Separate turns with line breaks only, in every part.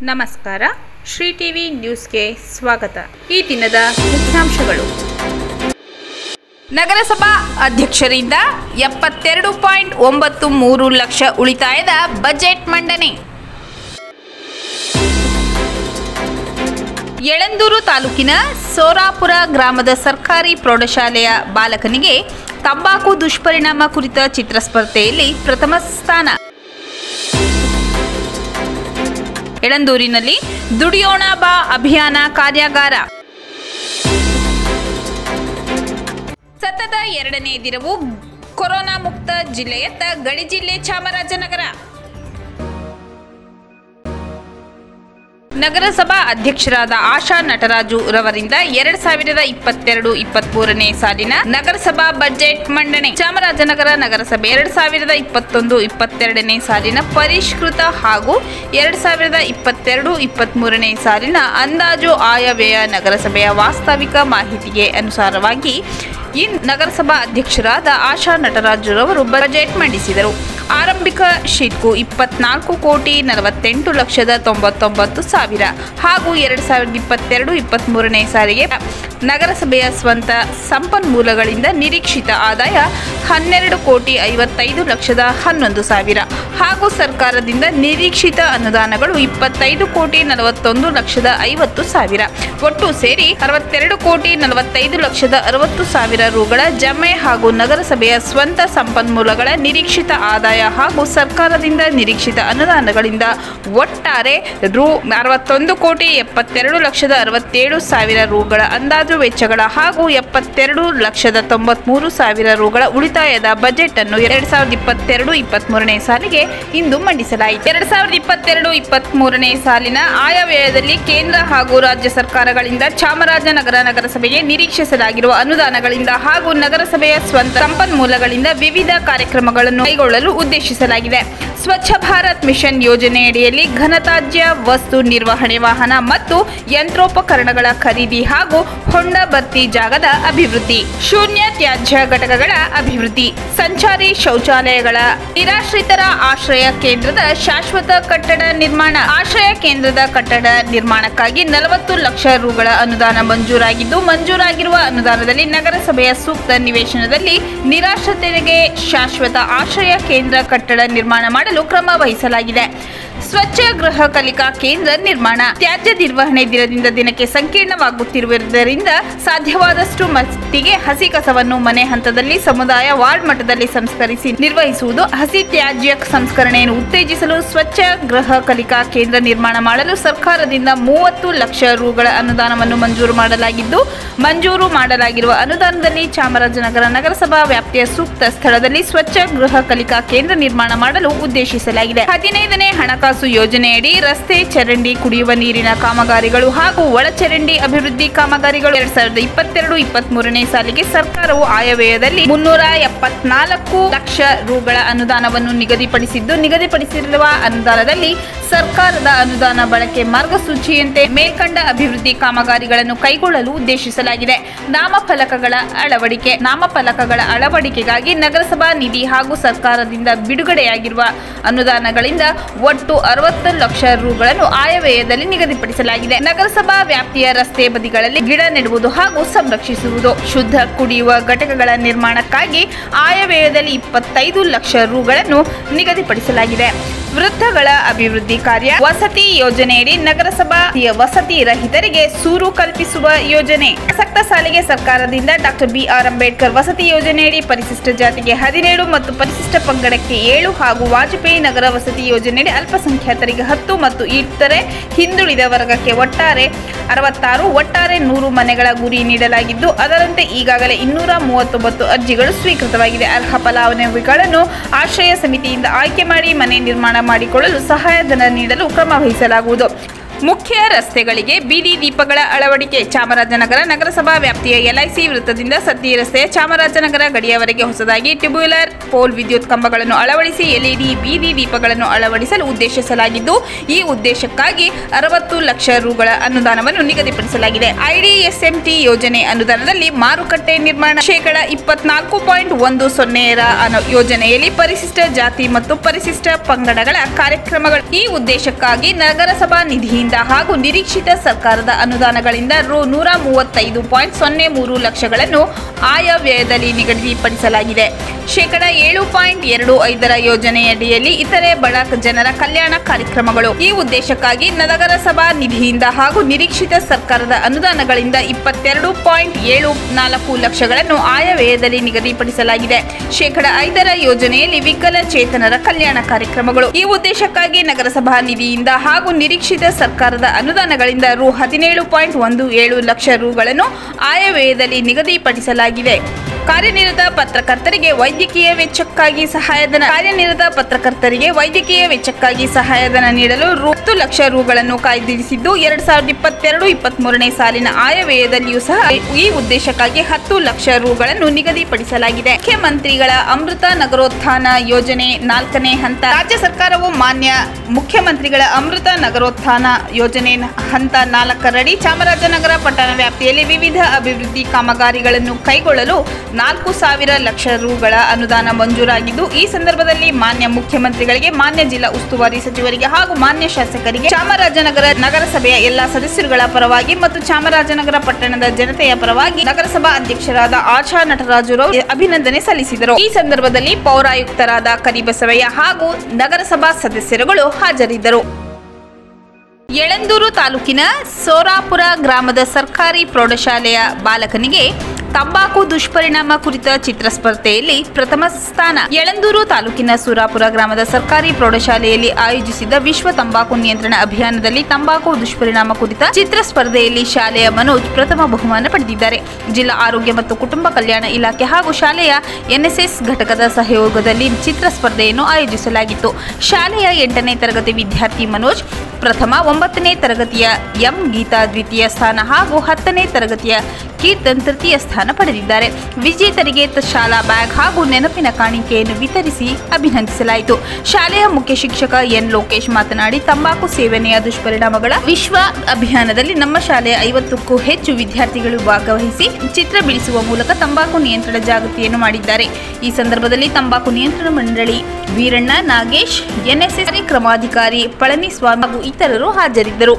ನಮಸ್ಕಾರ ಶ್ರೀ ಟಿವಿ ನ್ಯೂಸ್ಗೆ ಸ್ವಾಗತ ಈ ದಿನದ ಮುಖ್ಯಾಂಶಗಳು ನಗರಸಭಾ ಅಧ್ಯಕ್ಷರಿಂದ ಎಪ್ಪತ್ತೆರಡು ಪಾಯಿಂಟ್ ಒಂಬತ್ತು ಮೂರು ಲಕ್ಷ ಉಳಿತಾಯದ ಬಜೆಟ್ ಮಂಡನೆ ಯಳಂದೂರು ತಾಲೂಕಿನ ಸೋರಾಪುರ ಗ್ರಾಮದ ಸರ್ಕಾರಿ ಪ್ರೌಢಶಾಲೆಯ ಬಾಲಕನಿಗೆ ತಂಬಾಕು ದುಷ್ಪರಿಣಾಮ ಕುರಿತ ಚಿತ್ರಸ್ಪರ್ಧೆಯಲ್ಲಿ ಪ್ರಥಮ ಸ್ಥಾನ ಯಳಂದೂರಿನಲ್ಲಿ ದುಡಿಯೋಣ ಬಾ ಅಭಿಯಾನ ಕಾರ್ಯಾಗಾರ ಸತತ ಎರಡನೇ ದಿನವೂ ಕೊರೋನಾ ಮುಕ್ತ ಜಿಲ್ಲೆಯತ್ತ ಗಡಿ ಜಿಲ್ಲೆ ಚಾಮರಾಜನಗರ ನಗರಸಭಾ ಅಧ್ಯಕ್ಷರಾದ ಆಶಾ ನಟರಾಜು ರವರಿಂದ ಎರಡ್ ಸಾವಿರದ ಇಪ್ಪತ್ತೆರಡು ಇಪ್ಪತ್ಮೂರನೇ ಸಾಲಿನ ನಗರಸಭಾ ಬಜೆಟ್ ಮಂಡನೆ ಚಾಮರಾಜನಗರ ನಗರಸಭೆ ಎರಡ್ ಸಾವಿರದ ಇಪ್ಪತ್ತೊಂದು ಇಪ್ಪತ್ತೆರಡನೇ ಸಾಲಿನ ಪರಿಷ್ಕೃತ ಹಾಗೂ ಎರಡ್ ಸಾವಿರದ ಇಪ್ಪತ್ತೆರಡು ಇಪ್ಪತ್ಮೂರನೇ ಸಾಲಿನ ಅಂದಾಜು ಆಯವ್ಯಯ ನಗರಸಭೆಯ ವಾಸ್ತವಿಕ ಮಾಹಿತಿಗೆ ಅನುಸಾರವಾಗಿ ಈ ನಗರಸಭಾ ಅಧ್ಯಕ್ಷರಾದ ಆಶಾ ನಟರಾಜುರವರು ಬಜೆಟ್ ಮಂಡಿಸಿದರು ಆರಂಭಿಕ ಶೀಟ್ಕು ಇಪ್ಪತ್ನಾಲ್ಕು ಕೋಟಿ ನಲವತ್ತೆಂಟು ಲಕ್ಷದ ತೊಂಬತ್ತೊಂಬತ್ತು ಸಾವಿರ ಹಾಗೂ ಎರಡು ಸಾವಿರದ ಇಪ್ಪತ್ತೆರಡು ಇಪ್ಪತ್ತ್ಮೂರನೇ ಸಾರಿಗೆ ನಗರಸಭೆಯ ಸ್ವಂತ ಸಂಪನ್ಮೂಲಗಳಿಂದ ನಿರೀಕ್ಷಿತ ಆದಾಯ ಹನ್ನೆರಡು ಕೋಟಿ ಐವತ್ತೈದು ಲಕ್ಷದ ಹನ್ನೊಂದು ಸಾವಿರ ಹಾಗೂ ಸರ್ಕಾರದಿಂದ ನಿರೀಕ್ಷಿತ ಅನುದಾನಗಳು ಇಪ್ಪತ್ತೈದು ಕೋಟಿ ನಲವತ್ತೊಂದು ಲಕ್ಷದ ಐವತ್ತು ಸಾವಿರ ಒಟ್ಟು ಸೇರಿ ಅರವತ್ತೆರಡು ಕೋಟಿ ನಲವತ್ತೈದು ಲಕ್ಷದ ಅರವತ್ತು ಸಾವಿರ ರುಗಳ ಜಮೆ ಹಾಗೂ ನಗರಸಭೆಯ ಸ್ವಂತ ಸಂಪನ್ಮೂಲಗಳ ನಿರೀಕ್ಷಿತ ಆದಾಯ ಹಾಗೂ ಸರ್ಕಾರದಿಂದ ನಿರೀಕ್ಷಿತ ಅನುದಾನಗಳಿಂದ ಒಟ್ಟಾರೆ ರು ಅರವತ್ತೊಂದು ಕೋಟಿ ಎಪ್ಪತ್ತೆರಡು ಲಕ್ಷದ ಅರವತ್ತೇಳು ಸಾವಿರ ರುಗಳ ಅಂದಾಜು ವೆಚ್ಚಗಳ ಹಾಗೂ ಎಪ್ಪತ್ತೆರಡು ಲಕ್ಷದ ತೊಂಬತ್ಮೂರು ಸಾವಿರ ರುಗಳ ಉಳಿತಾಯದ ಬಜೆಟ್ ಅನ್ನು ಎರಡ್ ಸಾವಿರದ ಇಪ್ಪತ್ತೆರಡು ಇಪ್ಪತ್ಮೂರನೇ ಸಾಲಿಗೆ ಇಂದು ಮಂಡಿಸಲಾಯಿತು ಎರಡ್ ಸಾವಿರದ ಇಪ್ಪತ್ತೆರಡು ಇಪ್ಪತ್ಮೂರನೇ ಸಾಲಿನ ಆಯವ್ಯಯದಲ್ಲಿ ಕೇಂದ್ರ ಹಾಗೂ ರಾಜ್ಯ ಸರ್ಕಾರಗಳಿಂದ ಚಾಮರಾಜನಗರ ನಗರಸಭೆಗೆ ನಿರೀಕ್ಷಿಸಲಾಗಿರುವ ಅನುದಾನಗಳಿಂದ ಹಾಗೂ ನಗರಸಭೆಯ ಸ್ವಂತ ಸಂಪನ್ಮೂಲಗಳಿಂದ ವಿವಿಧ ಕಾರ್ಯಕ್ರಮಗಳನ್ನು ಕೈಗೊಳ್ಳಲು ಉದ್ದೇಶಿಸಲಾಗಿದೆ ಸ್ವಚ್ಛ ಭಾರತ್ ಮಿಷನ್ ಯೋಜನೆಯಡಿಯಲ್ಲಿ ಘನತ್ಯಾಜ್ಯ ವಸ್ತು ನಿರ್ವಹಣೆ ವಾಹನ ಮತ್ತು ಯಂತ್ರೋಪಕರಣಗಳ ಖರೀದಿ ಹಾಗೂ ಹೊಂಡ ಭರ್ತಿ ಜಾಗದ ಅಭಿವೃದ್ಧಿ ಶೂನ್ಯ ತ್ಯಾಜ್ಯ ಘಟಕಗಳ ಅಭಿವೃದ್ಧಿ ಸಂಚಾರಿ ಶೌಚಾಲಯಗಳ ನಿರಾಶ್ರಿತರ ಆಶ್ರಯ ಕೇಂದ್ರದ ಶಾಶ್ವತ ಕಟ್ಟಡ ನಿರ್ಮಾಣ ಆಶ್ರಯ ಕೇಂದ್ರದ ಕಟ್ಟಡ ನಿರ್ಮಾಣಕ್ಕಾಗಿ ನಲವತ್ತು ಲಕ್ಷ ರುಗಳ ಅನುದಾನ ಮಂಜೂರಾಗಿದ್ದು ಮಂಜೂರಾಗಿರುವ ಅನುದಾನದಲ್ಲಿ ನಗರಸಭೆಯ ಸೂಕ್ತ ನಿವೇಶನದಲ್ಲಿ ನಿರಾಶ್ರಿತರಿಗೆ ಶಾಶ್ವತ ಆಶ್ರಯ ಕೇಂದ್ರ ಕಟ್ಟಡ ನಿರ್ಮಾಣ ಮಾಡಲು ಕ್ರಮ ವಹಿಸಲಾಗಿದೆ ಸ್ವಚ್ಛ ಗೃಹ ಕಲಿಕಾ ಕೇಂದ್ರ ನಿರ್ಮಾಣ ತ್ಯಾಜ್ಯ ನಿರ್ವಹಣೆ ದಿನದಿಂದ ದಿನಕ್ಕೆ ಸಂಕೀರ್ಣವಾಗುತ್ತಿರುವುದರಿಂದ ಸಾಧ್ಯವಾದಷ್ಟು ಮಟ್ಟಿಗೆ ಹಸಿ ಕಸವನ್ನು ಮನೆ ಹಂತದಲ್ಲಿ ಸಮುದಾಯ ವಾರ್ಡ್ ಮಟ್ಟದಲ್ಲಿ ಸಂಸ್ಕರಿಸಿ ನಿರ್ವಹಿಸುವುದು ಹಸಿ ತ್ಯಾಜ್ಯ ಸಂಸ್ಕರಣೆಯನ್ನು ಉತ್ತೇಜಿಸಲು ಸ್ವಚ್ಛ ಗೃಹ ಕಲಿಕಾ ಕೇಂದ್ರ ನಿರ್ಮಾಣ ಮಾಡಲು ಸರ್ಕಾರದಿಂದ ಮೂವತ್ತು ಲಕ್ಷ ರುಗಳ ಅನುದಾನವನ್ನು ಮಂಜೂರು ಮಾಡಲಾಗಿದ್ದು ಮಂಜೂರು ಮಾಡಲಾಗಿರುವ ಅನುದಾನದಲ್ಲಿ ಚಾಮರಾಜನಗರ ನಗರಸಭಾ ವ್ಯಾಪ್ತಿಯ ಸೂಕ್ತ ಸ್ಥಳದಲ್ಲಿ ಸ್ವಚ್ಛ ಗೃಹ ಕಲಿಕಾ ಕೇಂದ್ರ ನಿರ್ಮಾಣ ಮಾಡಲು ಉದ್ದೇಶಿಸಲಾಗಿದೆ ಹದಿನೈದನೇ ಹಣಕಾಸು ಯೋಜನೆಯಡಿ ರಸ್ತೆ ಚರಂಡಿ ಕುಡಿಯುವ ನೀರಿನ ಕಾಮಗಾರಿಗಳು ಹಾಗೂ ಒಳಚರಂಡಿ ಅಭಿವೃದ್ಧಿ ಕಾಮಗಾರಿಗಳು ಎರಡ್ ಸಾವಿರದ ಇಪ್ಪತ್ತೆರಡು ಇಪ್ಪತ್ತ್ ಮೂರನೇ ಸಾಲಿಗೆ ಸರ್ಕಾರವು ಆಯವ್ಯಯದಲ್ಲಿ ಮುನ್ನೂರ ಎಪ್ಪತ್ನಾಲ್ಕು ಲಕ್ಷ ರುಗಳ ಅನುದಾನವನ್ನು ನಿಗದಿಪಡಿಸಿದ್ದು ನಿಗದಿಪಡಿಸಿರುವ ಅನುದಾನದಲ್ಲಿ ಸರ್ಕಾರದ ಅನುದಾನ ಬಳಕೆ ಮಾರ್ಗಸೂಚಿಯಂತೆ ಮೇಲ್ಕಂಡ ಅಭಿವೃದ್ಧಿ ಕಾಮಗಾರಿಗಳನ್ನು ಕೈಗೊಳ್ಳಲು ಉದ್ದೇಶಿಸಲಾಗಿದೆ ನಾಮಫಲಕಗಳ ಅಳವಡಿಕೆ ನಾಮಫಲಕಗಳ ಅಳವಡಿಕೆಗಾಗಿ ನಗರಸಭಾ ನಿಧಿ ಹಾಗೂ ಸರ್ಕಾರದಿಂದ ಬಿಡುಗಡೆಯಾಗಿರುವ ಅನುದಾನಗಳಿಂದ ಒಟ್ಟು ಅರವತ್ತು ಲಕ್ಷ ರುಗಳನ್ನು ಆಯವ್ಯಯದಲ್ಲಿ ನಿಗದಿಪಡಿಸಲಾಗಿದೆ ನಗರಸಭಾ ವ್ಯಾಪ್ತಿಯ ರಸ್ತೆ ಬದಿಗಳಲ್ಲಿ ಗಿಡ ನೆಡುವುದು ಹಾಗೂ ಸಂರಕ್ಷಿಸುವುದು ಶುದ್ಧ ಕುಡಿಯುವ ಘಟಕಗಳ ನಿರ್ಮಾಣಕ್ಕಾಗಿ ಆಯವ್ಯಯದಲ್ಲಿ ಇಪ್ಪತ್ತೈದು ಲಕ್ಷ ರುಗಳನ್ನು ನಿಗದಿಪಡಿಸಲಾಗಿದೆ ವೃತ್ತಗಳ ಅಭಿವೃದ್ಧಿ ಕಾರ್ಯ ವಸತಿ ಯೋಜನೆಯಡಿ ನಗರಸಭಾ ವಸತಿ ರಹಿತರಿಗೆ ಸೂರು ಕಲ್ಪಿಸುವ ಯೋಜನೆ ಆಸಕ್ತ ಸಾಲಿಗೆ ಸರ್ಕಾರದಿಂದ ಡಾಕ್ಟರ್ ಬಿಆರ್ ಅಂಬೇಡ್ಕರ್ ವಸತಿ ಯೋಜನೆಯಡಿ ಪರಿಶಿಷ್ಟ ಜಾತಿಗೆ ಹದಿನೇಳು ಮತ್ತು ಪರಿಶಿಷ್ಟ ಪಂಗಡಕ್ಕೆ ಏಳು ಹಾಗೂ ವಾಜಪೇಯಿ ನಗರ ವಸತಿ ಯೋಜನೆಯಡಿ ಅಲ್ಪಸಂಖ್ಯಾತರಿಗೆ ಹತ್ತು ಮತ್ತು ಇತರೆ ಹಿಂದುಳಿದ ವರ್ಗಕ್ಕೆ ಒಟ್ಟಾರೆ ಅರವತ್ತಾರು ಒಟ್ಟಾರೆ ನೂರು ಮನೆಗಳ ಗುರಿ ನೀಡಲಾಗಿದ್ದು ಅದರಂತೆ ಈಗಾಗಲೇ ಇನ್ನೂರ ಮೂವತ್ತೊಂಬತ್ತು ಅರ್ಜಿಗಳು ಸ್ವೀಕೃತವಾಗಿದೆ ಅರ್ಹ ಫಲಾನುಭವಿಗಳನ್ನು ಆಶ್ರಯ ಸಮಿತಿಯಿಂದ ಆಯ್ಕೆ ಮಾಡಿ ಮನೆ ನಿರ್ಮಾಣ ಮಾಡಿಕೊಳ್ಳಲು ಸಹಾಯಧನ ನೀಡಲು ಕ್ರಮ ವಹಿಸಲಾಗುವುದು ಮುಖ್ಯ ರಸ್ತೆಗಳಿಗೆ ಬೀದಿ ದೀಪಗಳ ಅಳವಡಿಕೆ ಚಾಮರಾಜನಗರ ನಗರಸಭಾ ವ್ಯಾಪ್ತಿಯ ಎಲ್ಐಸಿ ವೃತ್ತದಿಂದ ಸದ್ದಿ ರಸ್ತೆಯ ಚಾಮರಾಜನಗರ ಗಡಿಯವರೆಗೆ ಹೊಸದಾಗಿ ಟ್ಯೂಬ್ಯುಲರ್ ಪೋಲ್ ವಿದ್ಯುತ್ ಕಂಬಗಳನ್ನು ಅಳವಡಿಸಿ ಎಲ್ಇಡಿ ಬೀದಿ ದೀಪಗಳನ್ನು ಅಳವಡಿಸಲು ಉದ್ದೇಶಿಸಲಾಗಿದ್ದು ಈ ಉದ್ದೇಶಕ್ಕಾಗಿ ಅರವತ್ತು ಲಕ್ಷ ರುಗಳ ಅನುದಾನವನ್ನು ನಿಗದಿಪಡಿಸಲಾಗಿದೆ ಐಡಿಎಸ್ಎಂಟಿ ಯೋಜನೆ ಅನುದಾನದಲ್ಲಿ ಮಾರುಕಟ್ಟೆ ನಿರ್ಮಾಣ ಶೇಕಡ ಇಪ್ಪತ್ನಾಲ್ಕು ಪಾಯಿಂಟ್ ಒಂದು ಸೊನ್ನೆರ ಅನು- ಯೋಜನೆಯಲ್ಲಿ ಪರಿಶಿಷ್ಟ ಜಾತಿ ಮತ್ತು ಪರಿಶಿಷ್ಟ ಪಂಗಡಗಳ ಕಾರ್ಯಕ್ರಮಗಳು ಈ ಉದ್ದೇಶಕ್ಕಾಗಿ ನಗರಸಭಾ ನಿಧಿಯಿಂದ ಹಾಗೂ ನಿರೀಕ್ಷಿತ ಸರ್ಕಾರದ ಅನುದಾನಗಳಿಂದ ರು ನೂರ ಮೂವತ್ತೈದು ಪಾಯಿಂಟ್ ಸೊನ್ನೆ ಮೂರು ಲಕ್ಷಗಳನ್ನು ಆಯಾ ವ್ಯಯದಲ್ಲಿ ನಿಗದಿಪಡಿಸಲಾಗಿದೆ ಶೇಕಡ ಏಳು ಪಾಯಿಂಟ್ ಎರಡು ಐದರ ಯೋಜನೆಯಡಿಯಲ್ಲಿ ಇತರೆ ಬಡ ಜನರ ಕಲ್ಯಾಣ ಕಾರ್ಯಕ್ರಮಗಳು ಈ ಉದ್ದೇಶಕ್ಕಾಗಿ ನಗರಸಭಾ ನಿಧಿಯಿಂದ ಹಾಗೂ ನಿರೀಕ್ಷಿತ ಸರ್ಕಾರದ ಅನುದಾನಗಳಿಂದ ಇಪ್ಪತ್ತೆರಡು ಪಾಯಿಂಟ್ ಏಳು ನಾಲ್ಕು ಲಕ್ಷಗಳನ್ನು ಆಯಾ ವ್ಯಯದಲ್ಲಿ ನಿಗದಿಪಡಿಸಲಾಗಿದೆ ಶೇಕಡ ಐದರ ಯೋಜನೆಯಲ್ಲಿ ವಿಕಲಚೇತನರ ಕಲ್ಯಾಣ ಕಾರ್ಯಕ್ರಮಗಳು ಈ ಉದ್ದೇಶಕ್ಕಾಗಿ ನಗರಸಭಾ ನಿಧಿಯಿಂದ ಹಾಗೂ ನಿರೀಕ್ಷಿತ ಸರ್ಕಾರದ ಅನುದಾನಗಳಿಂದ ರು ಹದಿನೇಳು ಪಾಯಿಂಟ್ ಒಂದು ಏಳು ಲಕ್ಷ ರುಗಳನ್ನು ಆಯಾ ವ್ಯಯದಲ್ಲಿ ನಿಗದಿಪಡಿಸಲಾಗಿದೆ ಕಾರ್ಯನಿರತ ಪತ್ರಕರ್ತರಿಗೆ ವೈದ್ಯಕೀಯ ವೆಚ್ಚಕ್ಕಾಗಿ ಸಹಾಯಧನ ಕಾರ್ಯನಿರತ ಪತ್ರಕರ್ತರಿಗೆ ವೈದ್ಯಕೀಯ ವೆಚ್ಚಕ್ಕಾಗಿ ಸಹಾಯಧನ ನೀಡಲು ರು ಹತ್ತು ಲಕ್ಷ ರುಗಳನ್ನು ಕಾಯ್ದಿರಿಸಿದ್ದು ಎರಡ್ ಸಾವಿರದ ಇಪ್ಪತ್ತೆರಡು ಇಪ್ಪತ್ಮೂರನೇ ಸಾಲಿನ ಆಯವ್ಯಯದಲ್ಲಿಯೂ ಸಹ ಈ ಉದ್ದೇಶಕ್ಕಾಗಿ ಹತ್ತು ಲಕ್ಷ ರುಗಳನ್ನು ನಿಗದಿಪಡಿಸಲಾಗಿದೆ ಮುಖ್ಯಮಂತ್ರಿಗಳ ಅಮೃತ ನಗರೋತ್ಥಾನ ಯೋಜನೆ ನಾಲ್ಕನೇ ಹಂತ ರಾಜ್ಯ ಸರ್ಕಾರವು ಮಾನ್ಯ ಮುಖ್ಯಮಂತ್ರಿಗಳ ಅಮೃತ ನಗರೋತ್ಥಾನ ಯೋಜನೆ ಹಂತ ನಾಲ್ಕರಡಿ ಚಾಮರಾಜನಗರ ಪಟ್ಟಣ ವ್ಯಾಪ್ತಿಯಲ್ಲಿ ವಿವಿಧ ಅಭಿವೃದ್ಧಿ ಕಾಮಗಾರಿಗಳನ್ನು ಕೈಗೊಳ್ಳಲು ನಾಲ್ಕು ಸಾವಿರ ಲಕ್ಷ ರುಗಳ ಅನುದಾನ ಮಂಜೂರಾಗಿದ್ದು ಈ ಸಂದರ್ಭದಲ್ಲಿ ಮಾನ್ಯ ಮುಖ್ಯಮಂತ್ರಿಗಳಿಗೆ ಮಾನ್ಯ ಜಿಲ್ಲಾ ಉಸ್ತುವಾರಿ ಸಚಿವರಿಗೆ ಹಾಗೂ ಮಾನ್ಯ ಶಾಸಕರಿಗೆ ಚಾಮರಾಜನಗರ ನಗರಸಭೆಯ ಎಲ್ಲಾ ಸದಸ್ಯರುಗಳ ಪರವಾಗಿ ಮತ್ತು ಚಾಮರಾಜನಗರ ಪಟ್ಟಣದ ಜನತೆಯ ಪರವಾಗಿ ನಗರಸಭಾ ಅಧ್ಯಕ್ಷರಾದ ಆಶಾ ನಟರಾಜುರವರು ಅಭಿನಂದನೆ ಸಲ್ಲಿಸಿದರು ಈ ಸಂದರ್ಭದಲ್ಲಿ ಪೌರಾಯುಕ್ತರಾದ ಕರಿಬಸವಯ್ಯ ಹಾಗೂ ನಗರಸಭಾ ಸದಸ್ಯರುಗಳು ಹಾಜರಿದ್ದರು ಯಳಂದೂರು ತಾಲೂಕಿನ ಸೋರಾಪುರ ಗ್ರಾಮದ ಸರ್ಕಾರಿ ಪ್ರೌಢಶಾಲೆಯ ಬಾಲಕನಿಗೆ ತಂಬಾಕು ದುಷ್ಪರಿಣಾಮ ಕುರಿತ ಚಿತ್ರ ಸ್ಪರ್ಧೆಯಲ್ಲಿ ಪ್ರಥಮ ಸ್ಥಾನ ಯಳಂದೂರು ತಾಲೂಕಿನ ಸೂರಾಪುರ ಗ್ರಾಮದ ಸರ್ಕಾರಿ ಪ್ರೌಢಶಾಲೆಯಲ್ಲಿ ಆಯೋಜಿಸಿದ್ದ ವಿಶ್ವ ತಂಬಾಕು ನಿಯಂತ್ರಣ ಅಭಿಯಾನದಲ್ಲಿ ತಂಬಾಕು ದುಷ್ಪರಿಣಾಮ ಕುರಿತ ಚಿತ್ರ ಸ್ಪರ್ಧೆಯಲ್ಲಿ ಶಾಲೆಯ ಮನೋಜ್ ಪ್ರಥಮ ಬಹುಮಾನ ಪಡೆದಿದ್ದಾರೆ ಜಿಲ್ಲಾ ಆರೋಗ್ಯ ಮತ್ತು ಕುಟುಂಬ ಕಲ್ಯಾಣ ಇಲಾಖೆ ಹಾಗೂ ಶಾಲೆಯ ಎನ್ಎಸ್ಎಸ್ ಘಟಕದ ಸಹಯೋಗದಲ್ಲಿ ಚಿತ್ರ ಸ್ಪರ್ಧೆಯನ್ನು ಆಯೋಜಿಸಲಾಗಿತ್ತು ಶಾಲೆಯ ಎಂಟನೇ ತರಗತಿ ವಿದ್ಯಾರ್ಥಿ ಮನೋಜ್ ಪ್ರಥಮ ಒಂಬತ್ತನೇ ತರಗತಿಯ ಎಂ ಗೀತಾ ದ್ವಿತೀಯ ಸ್ಥಾನ ಹಾಗೂ ಹತ್ತನೇ ತರಗತಿಯ ಕೀರ್ತನ್ ತೃತೀಯ ಸ್ಥಾನ ಪಡೆದಿದ್ದಾರೆ ವಿಜೇತರಿಗೆ ತ- ಶಾಲಾ ಬ್ಯಾಗ್ ಹಾಗೂ ನೆನಪಿನ ಕಾಣಿಕೆಯನ್ನು ವಿತರಿಸಿ ಅಭಿನಂದಿಸಲಾಯಿತು ಶಾಲೆಯ ಮುಖ್ಯ ಶಿಕ್ಷಕ ಎನ್ ಲೋಕೇಶ್ ಮಾತನಾಡಿ ತಂಬಾಕು ಸೇವನೆಯ ದುಷ್ಪರಿಣಾಮಗಳ ವಿಶ್ವ ಅಭಿಯಾನದಲ್ಲಿ ನಮ್ಮ ಶಾಲೆಯ ಐವತ್ತಕ್ಕೂ ಹೆಚ್ಚು ವಿದ್ಯಾರ್ಥಿಗಳು ಭಾಗವಹಿಸಿ ಚಿತ್ರ ಬಿಡಿಸುವ ಮೂಲಕ ತಂಬಾಕು ನಿಯಂತ್ರಣ ಜಾಗೃತಿಯನ್ನು ಮಾಡಿದ್ದಾರೆ ಈ ಸಂದರ್ಭದಲ್ಲಿ ತಂಬಾಕು ನಿಯಂತ್ರಣ ಮಂಡಳಿ ವೀರಣ್ಣ ನಾಗೇಶ್ ಎನ್ಎಸ್ಎಸ್ ಕಾರ್ಯಕ್ರಮಾಧಿಕಾರಿ ಪಳನಿಸ್ವಾಮಿ ಹಾಗೂ ಇತರರು ಹಾಜರಿದ್ದರು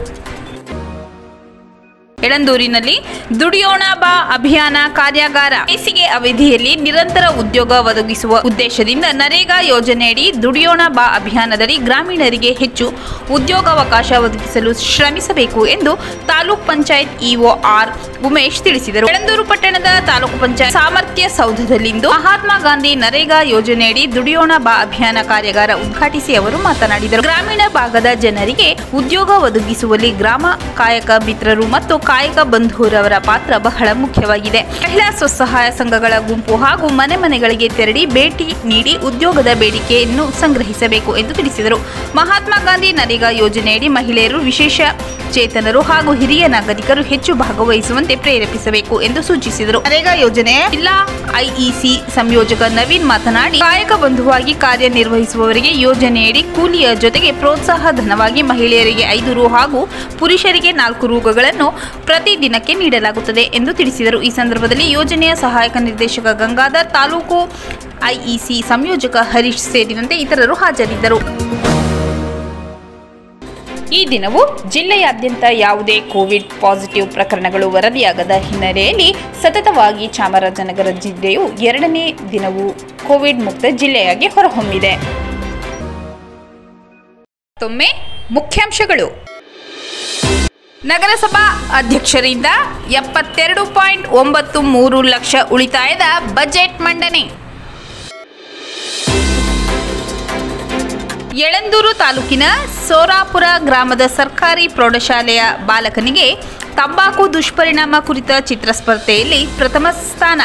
ಎಳಂದೂರಿನಲ್ಲಿ ದುಡಿಯೋಣ ಬಾ ಅಭಿಯಾನ ಕಾರ್ಯಾಗಾರ ಬೇಸಿಗೆ ಅವಧಿಯಲ್ಲಿ ನಿರಂತರ ಉದ್ಯೋಗ ಒದಗಿಸುವ ಉದ್ದೇಶದಿಂದ ನರೇಗಾ ಯೋಜನೆಯಡಿ ದುಡಿಯೋಣ ಬಾ ಅಭಿಯಾನದಡಿ ಗ್ರಾಮೀಣರಿಗೆ ಹೆಚ್ಚು ಉದ್ಯೋಗಾವಕಾಶ ಒದಗಿಸಲು ಶ್ರಮಿಸಬೇಕು ಎಂದು ತಾಲೂಕ್ ಪಂಚಾಯತ್ ಇಒ ಆರ್ ಉಮೇಶ್ ತಿಳಿಸಿದರು ಎಳಂದೂರು ಪಟ್ಟಣದ ತಾಲೂಕು ಪಂಚಾಯತ್ ಸಾಮರ್ಥ್ಯ ಸೌಧದಲ್ಲಿಂದು ಮಹಾತ್ಮ ಗಾಂಧಿ ನರೇಗಾ ಯೋಜನೆಯಡಿ ದುಡಿಯೋಣ ಬಾ ಅಭಿಯಾನ ಕಾರ್ಯಾಗಾರ ಉದ್ಘಾಟಿಸಿ ಅವರು ಮಾತನಾಡಿದರು ಗ್ರಾಮೀಣ ಭಾಗದ ಜನರಿಗೆ ಉದ್ಯೋಗ ಒದಗಿಸುವಲ್ಲಿ ಗ್ರಾಮ ಕಾಯಕ ಮಿತ್ರರು ಮತ್ತು ಕಾಯಕ ಬಂಧುರವರ ಪಾತ್ರ ಬಹಳ ಮುಖ್ಯವಾಗಿದೆ ಮಹಿಳಾ ಸ್ವಸಹಾಯ ಸಂಘಗಳ ಗುಂಪು ಹಾಗೂ ಮನೆ ಮನೆಗಳಿಗೆ ತೆರಳಿ ಭೇಟಿ ನೀಡಿ ಉದ್ಯೋಗದ ಬೇಡಿಕೆಯನ್ನು ಸಂಗ್ರಹಿಸಬೇಕು ಎಂದು ತಿಳಿಸಿದರು ಮಹಾತ್ಮ ಗಾಂಧಿ ನರೇಗಾ ಯೋಜನೆಯಡಿ ಮಹಿಳೆಯರು ವಿಶೇಷ ಚೇತನರು ಹಾಗೂ ಹಿರಿಯ ನಾಗರಿಕರು ಹೆಚ್ಚು ಭಾಗವಹಿಸುವಂತೆ ಪ್ರೇರೇಪಿಸಬೇಕು ಎಂದು ಸೂಚಿಸಿದರು ನರೇಗಾ ಯೋಜನೆಯ ಜಿಲ್ಲಾ ಐಇಸಿ ಸಂಯೋಜಕ ನವೀನ್ ಮಾತನಾಡಿ ಕಾಯಕ ಬಂಧುವಾಗಿ ಕಾರ್ಯನಿರ್ವಹಿಸುವವರಿಗೆ ಯೋಜನೆಯಡಿ ಕೂಲಿಯ ಜೊತೆಗೆ ಪ್ರೋತ್ಸಾಹ ಧನವಾಗಿ ಮಹಿಳೆಯರಿಗೆ ಐದು ರು ಹಾಗೂ ಪುರುಷರಿಗೆ ನಾಲ್ಕು ರೂಗಳನ್ನು ಪ್ರತಿ ದಿನಕ್ಕೆ ನೀಡಲಾಗುತ್ತದೆ ಎಂದು ತಿಳಿಸಿದರು ಈ ಸಂದರ್ಭದಲ್ಲಿ ಯೋಜನೆಯ ಸಹಾಯಕ ನಿರ್ದೇಶಕ ಗಂಗಾಧರ್ ತಾಲೂಕು ಐಇಸಿ ಸಂಯೋಜಕ ಹರೀಶ್ ಸೇರಿದಂತೆ ಇತರರು ಹಾಜರಿದ್ದರು ಈ ದಿನವು ಜಿಲ್ಲೆಯಾದ್ಯಂತ ಯಾವುದೇ ಕೋವಿಡ್ ಪಾಸಿಟಿವ್ ಪ್ರಕರಣಗಳು ವರದಿಯಾಗದ ಹಿನ್ನೆಲೆಯಲ್ಲಿ ಸತತವಾಗಿ ಚಾಮರಾಜನಗರ ಜಿಲ್ಲೆಯು ಎರಡನೇ ದಿನವೂ ಕೋವಿಡ್ ಮುಕ್ತ ಜಿಲ್ಲೆಯಾಗಿ ಹೊರಹೊಮ್ಮಿದೆ ಮತ್ತೊಮ್ಮೆ ಮುಖ್ಯಾಂಶಗಳು ನಗರಸಭಾ ಅಧ್ಯಕ್ಷರಿಂದ ಎಪ್ಪತ್ತೆರಡು ಪಾಯಿಂಟ್ ಒಂಬತ್ತು ಮೂರು ಲಕ್ಷ ಉಳಿತಾಯದ ಬಜೆಟ್ ಮಂಡನೆ ಯಳಂದೂರು ತಾಲೂಕಿನ ಸೋರಾಪುರ ಗ್ರಾಮದ ಸರ್ಕಾರಿ ಪ್ರೌಢಶಾಲೆಯ ಬಾಲಕನಿಗೆ ತಂಬಾಕು ದುಷ್ಪರಿಣಾಮ ಕುರಿತ ಚಿತ್ರ ಸ್ಪರ್ಧೆಯಲ್ಲಿ ಪ್ರಥಮ ಸ್ಥಾನ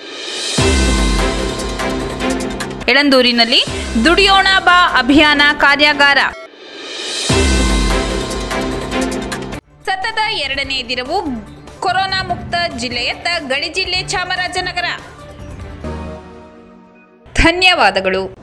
ಯಳಂದೂರಿನಲ್ಲಿ ದುಡಿಯೋಣ ಬಾ ಅಭಿಯಾನ ಕಾರ್ಯಾಗಾರ ಎರಡನೇ ದಿನವೂ ಕೊರೋನಾ ಮುಕ್ತ ಜಿಲ್ಲೆಯತ್ತ ಗಡಿ ಜಿಲ್ಲೆ ಚಾಮರಾಜನಗರ ಧನ್ಯವಾದಗಳು